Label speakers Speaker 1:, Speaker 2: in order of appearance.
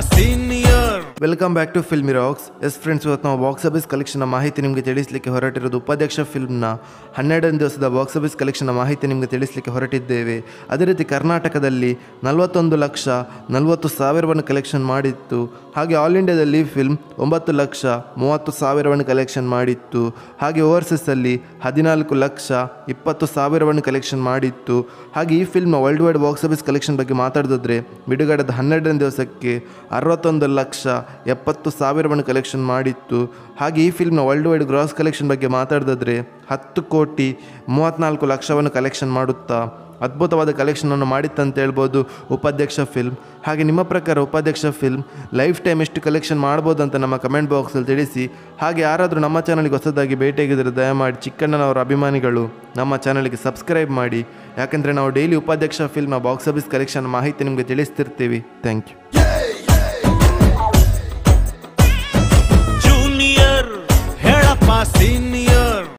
Speaker 1: senior
Speaker 2: welcome back to film rocks S friends ಇವತ್ತು ನಾವು box office collection ಮಾಹಿತಿ ನಿಮಗೆ ತಿಳಿಸಲಿಕ್ಕೆ ಹೊರಟಿರೋದು ಉಪಾಧ್ಯಕ್ಷ ಫಿಲ್ಮ್ನ ಹನ್ನೆರಡನೇ ದಿವಸದ ಬಾಕ್ಸ್ ಆಫೀಸ್ ಕಲೆಕ್ಷನ್ ಮಾಹಿತಿ ನಿಮಗೆ ತಿಳಿಸಲಿಕ್ಕೆ ಹೊರಟಿದ್ದೇವೆ ಅದೇ ರೀತಿ ಕರ್ನಾಟಕದಲ್ಲಿ ನಲವತ್ತೊಂದು ಲಕ್ಷ ನಲವತ್ತು ಸಾವಿರವನ್ನು ಕಲೆಕ್ಷನ್ ಮಾಡಿತ್ತು ಹಾಗೆ ಆಲ್ ಇಂಡಿಯಾದಲ್ಲಿ ಫಿಲ್ಮ್ ಒಂಬತ್ತು ಲಕ್ಷ ಮೂವತ್ತು ಸಾವಿರವನ್ನು ಕಲೆಕ್ಷನ್ ಮಾಡಿತ್ತು ಹಾಗೆ ಓವರ್ಸೀಸಲ್ಲಿ ಹದಿನಾಲ್ಕು ಲಕ್ಷ ಇಪ್ಪತ್ತು ಸಾವಿರವನ್ನು ಕಲೆಕ್ಷನ್ ಮಾಡಿತ್ತು ಹಾಗೆ ಈ ಫಿಲ್ಮ್ನ world wide box office collection ಬಗ್ಗೆ ಮಾತಾಡಿದ್ರೆ ಬಿಡುಗಡೆದ ಹನ್ನೆರಡನೇ ದಿವಸಕ್ಕೆ ಅರವತ್ತೊಂದು ಲಕ್ಷ ಎಪ್ಪತ್ತು ಸಾವಿರವನ್ನು ಕಲೆಕ್ಷನ್ ಮಾಡಿತ್ತು ಹಾಗೆ ಈ ಫಿಲ್ಮ್ನ ವರ್ಲ್ಡ್ ವೈಡ್ ಗ್ರಾಸ್ ಕಲೆಕ್ಷನ್ ಬಗ್ಗೆ ಮಾತಾಡಿದ್ರೆ ಹತ್ತು ಕೋಟಿ ಮೂವತ್ತ್ನಾಲ್ಕು ಲಕ್ಷವನ್ನು ಕಲೆಕ್ಷನ್ ಮಾಡುತ್ತಾ ಅದ್ಭುತವಾದ ಕಲೆಕ್ಷನನ್ನು ಮಾಡಿತ್ತಂತ ಹೇಳ್ಬೋದು ಉಪಾಧ್ಯಕ್ಷ ಫಿಲ್ಮ್ ಹಾಗೆ ನಿಮ್ಮ ಪ್ರಕಾರ ಉಪಾಧ್ಯಕ್ಷ ಫಿಲ್ಮ್ ಲೈಫ್ ಟೈಮ್ ಎಷ್ಟು ಕಲೆಕ್ಷನ್ ಮಾಡ್ಬೋದು ಅಂತ ನಮ್ಮ ಕಮೆಂಟ್ ಬಾಕ್ಸಲ್ಲಿ ತಿಳಿಸಿ ಹಾಗೆ ಯಾರಾದರೂ ನಮ್ಮ ಚಾನಲ್ಗೆ ಹೊಸದಾಗಿ ಭೇಟಿಯಾಗಿದ್ದರೆ ದಯಮಾಡಿ ಚಿಕ್ಕಣ್ಣನವರ ಅಭಿಮಾನಿಗಳು ನಮ್ಮ ಚಾನಲ್ಗೆ ಸಬ್ಸ್ಕ್ರೈಬ್ ಮಾಡಿ ಯಾಕೆಂದರೆ ನಾವು ಡೈಲಿ ಉಪಾಧ್ಯಕ್ಷ ಫಿಲ್ಮ್ನ ಬಾಕ್ಸ್ ಆಫೀಸ್ ಕಲೆಕ್ಷನ್ ಮಾಹಿತಿ ನಿಮಗೆ ತಿಳಿಸ್ತಿರ್ತೀವಿ ಥ್ಯಾಂಕ್ ಯು